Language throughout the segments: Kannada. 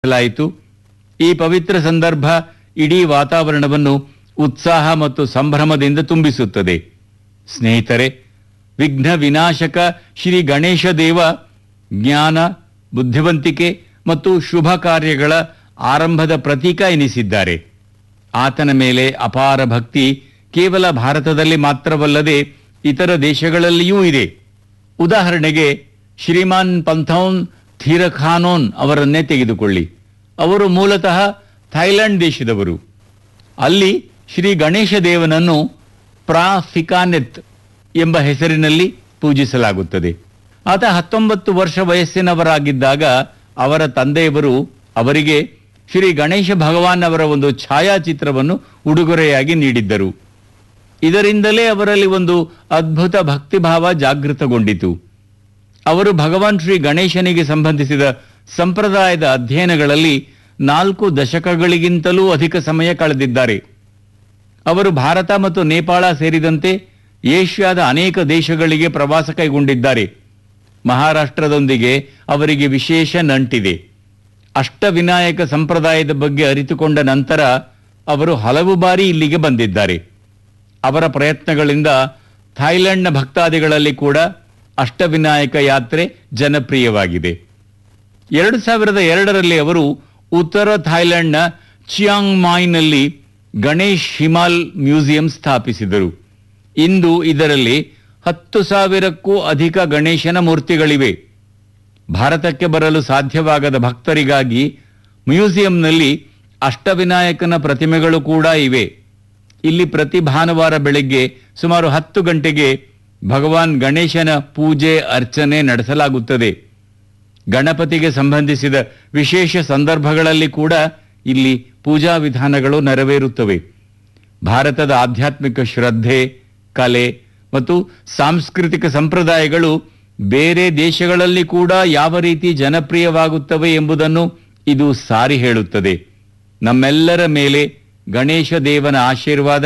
ಆಚರಿಸಲಾಯಿತು ಈ ಪವಿತ್ರ ಸಂದರ್ಭ ಇಡೀ ವಾತಾವರಣವನ್ನು ಉತ್ಸಾಹ ಮತ್ತು ಸಂಭ್ರಮದಿಂದ ತುಂಬಿಸುತ್ತದೆ ಸ್ನೇಹಿತರೆ ವಿಘ್ನ ವಿನಾಶಕ ಶ್ರೀ ಗಣೇಶ ದೇವ ಜ್ಞಾನ ಬುದ್ಧಿವಂತಿಕೆ ಮತ್ತು ಶುಭ ಕಾರ್ಯಗಳ ಆರಂಭದ ಪ್ರತೀಕ ಎನಿಸಿದ್ದಾರೆ ಆತನ ಮೇಲೆ ಅಪಾರ ಭಕ್ತಿ ಕೇವಲ ಭಾರತದಲ್ಲಿ ಮಾತ್ರವಲ್ಲದೆ ಇತರ ದೇಶಗಳಲ್ಲಿಯೂ ಇದೆ ಉದಾಹರಣೆಗೆ ಶ್ರೀಮಾನ್ ಪಂಥೌನ್ ಥೀರಖಾನೋನ್ ಅವರನ್ನೇ ತೆಗೆದುಕೊಳ್ಳಿ ಅವರು ಮೂಲತಃ ಥೈಲ್ಯಾಂಡ್ ದೇಶದವರು ಅಲ್ಲಿ ಶ್ರೀ ಗಣೇಶ ದೇವನನ್ನು ಪ್ರಾಫಿಕಾನೆತ್ ಎಂಬ ಹೆಸರಿನಲ್ಲಿ ಪೂಜಿಸಲಾಗುತ್ತದೆ ಆತ ಹತ್ತೊಂಬತ್ತು ವರ್ಷ ವಯಸ್ಸಿನವರಾಗಿದ್ದಾಗ ಅವರ ತಂದೆಯವರು ಅವರಿಗೆ ಶ್ರೀ ಗಣೇಶ ಭಗವಾನ್ ಅವರ ಒಂದು ಛಾಯಾಚಿತ್ರವನ್ನು ಉಡುಗೊರೆಯಾಗಿ ನೀಡಿದ್ದರು ಇದರಿಂದಲೇ ಅವರಲ್ಲಿ ಒಂದು ಅದ್ಭುತ ಭಕ್ತಿಭಾವ ಜಾಗೃತಗೊಂಡಿತು ಅವರು ಭಗವಾನ್ ಶ್ರೀ ಗಣೇಶನಿಗೆ ಸಂಬಂಧಿಸಿದ ಸಂಪ್ರದಾಯದ ಅಧ್ಯಯನಗಳಲ್ಲಿ ನಾಲ್ಕು ದಶಕಗಳಿಗಿಂತಲೂ ಅಧಿಕ ಸಮಯ ಕಳೆದಿದ್ದಾರೆ ಅವರು ಭಾರತ ಮತ್ತು ನೇಪಾಳ ಸೇರಿದಂತೆ ಏಷ್ಯಾದ ಅನೇಕ ದೇಶಗಳಿಗೆ ಪ್ರವಾಸ ಕೈಗೊಂಡಿದ್ದಾರೆ ಮಹಾರಾಷ್ಟ್ರದೊಂದಿಗೆ ಅವರಿಗೆ ವಿಶೇಷ ನಂಟಿದೆ ಅಷ್ಟವಿನಾಯಕ ಸಂಪ್ರದಾಯದ ಬಗ್ಗೆ ಅರಿತುಕೊಂಡ ನಂತರ ಅವರು ಹಲವು ಬಾರಿ ಇಲ್ಲಿಗೆ ಬಂದಿದ್ದಾರೆ ಅವರ ಪ್ರಯತ್ನಗಳಿಂದ ಥಾಯ್ಲೆಂಡ್ನ ಭಕ್ತಾದಿಗಳಲ್ಲಿ ಕೂಡ ಅಷ್ಟವಿನಾಯಕ ಯಾತ್ರೆ ಜನಪ್ರಿಯವಾಗಿದೆ ಎರಡು ಸಾವಿರದ ಎರಡರಲ್ಲಿ ಅವರು ಉತ್ತರ ಥಾಯ್ಲೆಂಡ್ನ ಚಿಯಾಂಗ್ ಮಾಯ್ನಲ್ಲಿ ಗಣೇಶ್ ಹಿಮಾಲ್ ಮ್ಯೂಸಿಯಂ ಸ್ಥಾಪಿಸಿದರು ಇಂದು ಇದರಲ್ಲಿ ಹತ್ತು ಸಾವಿರಕ್ಕೂ ಅಧಿಕ ಗಣೇಶನ ಮೂರ್ತಿಗಳಿವೆ ಭಾರತಕ್ಕೆ ಬರಲು ಸಾಧ್ಯವಾಗದ ಭಕ್ತರಿಗಾಗಿ ಮ್ಯೂಸಿಯಂನಲ್ಲಿ ಅಷ್ಟವಿನಾಯಕನ ಪ್ರತಿಮೆಗಳು ಕೂಡ ಇವೆ ಇಲ್ಲಿ ಪ್ರತಿ ಭಾನುವಾರ ಬೆಳಗ್ಗೆ ಸುಮಾರು ಹತ್ತು ಗಂಟೆಗೆ ಭಗವಾನ್ ಗಣೇಶನ ಪೂಜೆ ಅರ್ಚನೆ ನಡೆಸಲಾಗುತ್ತದೆ ಗಣಪತಿಗೆ ಸಂಬಂಧಿಸಿದ ವಿಶೇಷ ಸಂದರ್ಭಗಳಲ್ಲಿ ಕೂಡ ಇಲ್ಲಿ ಪೂಜಾ ವಿಧಾನಗಳು ನೆರವೇರುತ್ತವೆ ಭಾರತದ ಆಧ್ಯಾತ್ಮಿಕ ಶ್ರದ್ಧೆ ಕಲೆ ಮತ್ತು ಸಾಂಸ್ಕೃತಿಕ ಸಂಪ್ರದಾಯಗಳು ಬೇರೆ ದೇಶಗಳಲ್ಲಿ ಕೂಡ ಯಾವ ರೀತಿ ಜನಪ್ರಿಯವಾಗುತ್ತವೆ ಎಂಬುದನ್ನು ಇದು ಸಾರಿ ಹೇಳುತ್ತದೆ ನಮ್ಮೆಲ್ಲರ ಮೇಲೆ ಗಣೇಶ ದೇವನ ಆಶೀರ್ವಾದ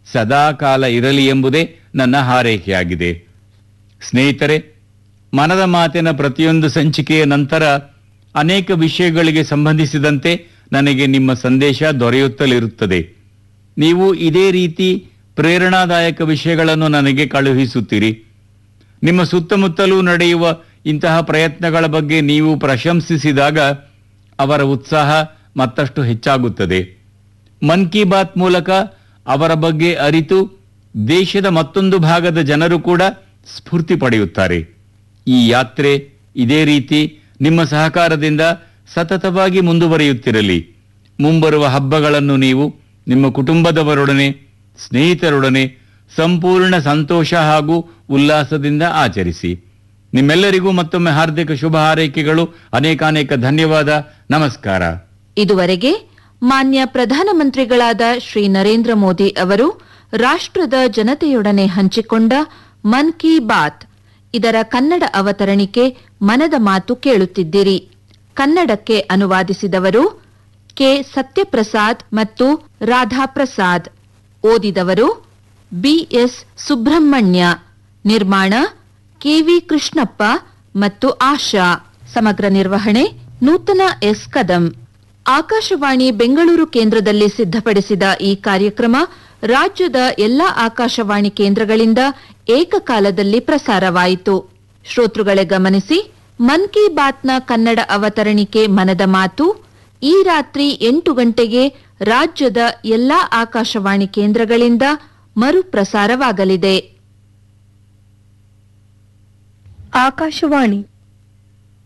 ಸದಾಕಾಲ ಇರಲಿ ಎಂಬುದೇ ನನ್ನ ಹಾರೈಕೆಯಾಗಿದೆ ಸ್ನೇಹಿತರೆ ಮನದ ಮಾತಿನ ಪ್ರತಿಯೊಂದು ಸಂಚಿಕೆಯ ನಂತರ ಅನೇಕ ವಿಷಯಗಳಿಗೆ ಸಂಬಂಧಿಸಿದಂತೆ ನನಗೆ ನಿಮ್ಮ ಸಂದೇಶ ದೊರೆಯುತ್ತಲಿರುತ್ತದೆ ನೀವು ಇದೇ ರೀತಿ ಪ್ರೇರಣಾದಾಯಕ ವಿಷಯಗಳನ್ನು ನನಗೆ ಕಳುಹಿಸುತ್ತೀರಿ ನಿಮ್ಮ ಸುತ್ತಮುತ್ತಲೂ ನಡೆಯುವ ಇಂತಹ ಪ್ರಯತ್ನಗಳ ಬಗ್ಗೆ ನೀವು ಪ್ರಶಂಸಿಸಿದಾಗ ಅವರ ಉತ್ಸಾಹ ಮತ್ತಷ್ಟು ಹೆಚ್ಚಾಗುತ್ತದೆ ಮನ್ ಕಿ ಬಾತ್ ಮೂಲಕ ಅವರ ಬಗ್ಗೆ ಅರಿತು ದೇಶದ ಮತ್ತೊಂದು ಭಾಗದ ಜನರು ಕೂಡ ಸ್ಫೂರ್ತಿ ಪಡೆಯುತ್ತಾರೆ ಈ ಯಾತ್ರೆ ಇದೇ ರೀತಿ ನಿಮ್ಮ ಸಹಕಾರದಿಂದ ಸತತವಾಗಿ ಮುಂದುವರಿಯುತ್ತಿರಲಿ ಮುಂಬರುವ ಹಬ್ಬಗಳನ್ನು ನೀವು ನಿಮ್ಮ ಕುಟುಂಬದವರೊಡನೆ ಸ್ನೇಹಿತರೊಡನೆ ಸಂಪೂರ್ಣ ಸಂತೋಷ ಹಾಗೂ ಉಲ್ಲಾಸದಿಂದ ಆಚರಿಸಿ ನಿಮ್ಮೆಲ್ಲರಿಗೂ ಮತ್ತೊಮ್ಮೆ ಹಾರ್ದಿಕ ಶುಭ ಹಾರೈಕೆಗಳು ಅನೇಕಾನೇಕ ಧನ್ಯವಾದ ನಮಸ್ಕಾರ ಇದುವರೆಗೆ ಮಾನ್ಯ ಪ್ರಧಾನಮಂತ್ರಿಗಳಾದ ಶ್ರೀ ನರೇಂದ್ರ ಮೋದಿ ಅವರು ರಾಷ್ಟ್ರದ ಜನತೆಯೊಡನೆ ಹಂಚಿಕೊಂಡ ಮನ್ ಕಿ ಬಾತ್ ಇದರ ಕನ್ನಡ ಅವತರಣಿಕೆ ಮನದ ಮಾತು ಕೇಳುತ್ತಿದ್ದಿರಿ ಕನ್ನಡಕ್ಕೆ ಅನುವಾದಿಸಿದವರು ಕೆ ಸತ್ಯಪ್ರಸಾದ್ ಮತ್ತು ರಾಧಾಪ್ರಸಾದ್ ಓದಿದವರು ಬಿಎಸ್ ಸುಬ್ರಹ್ಮಣ್ಯ ನಿರ್ಮಾಣ ಕೆವಿ ಕೃಷ್ಣಪ್ಪ ಮತ್ತು ಆಶಾ ಸಮಗ್ರ ನಿರ್ವಹಣೆ ನೂತನ ಎಸ್ ಕದಂ ಆಕಾಶವಾಣಿ ಬೆಂಗಳೂರು ಕೇಂದ್ರದಲ್ಲಿ ಸಿದ್ಧಪಡಿಸಿದ ಈ ಕಾರ್ಯಕ್ರಮ ರಾಜ್ಯದ ಎಲ್ಲಾ ಆಕಾಶವಾಣಿ ಕೇಂದ್ರಗಳಿಂದ ಏಕಕಾಲದಲ್ಲಿ ಪ್ರಸಾರವಾಯಿತು ಶ್ರೋತೃಗಳೇ ಗಮನಿಸಿ ಮನ್ ಕಿ ಬಾತ್ನ ಕನ್ನಡ ಅವತರಣಿಕೆ ಮನದ ಮಾತು ಈ ರಾತ್ರಿ ಎಂಟು ಗಂಟೆಗೆ ರಾಜ್ಯದ ಎಲ್ಲಾ ಆಕಾಶವಾಣಿ ಕೇಂದ್ರಗಳಿಂದ ಮರುಪ್ರಸಾರವಾಗಲಿದೆ ಆಕಾಶವಾಣಿ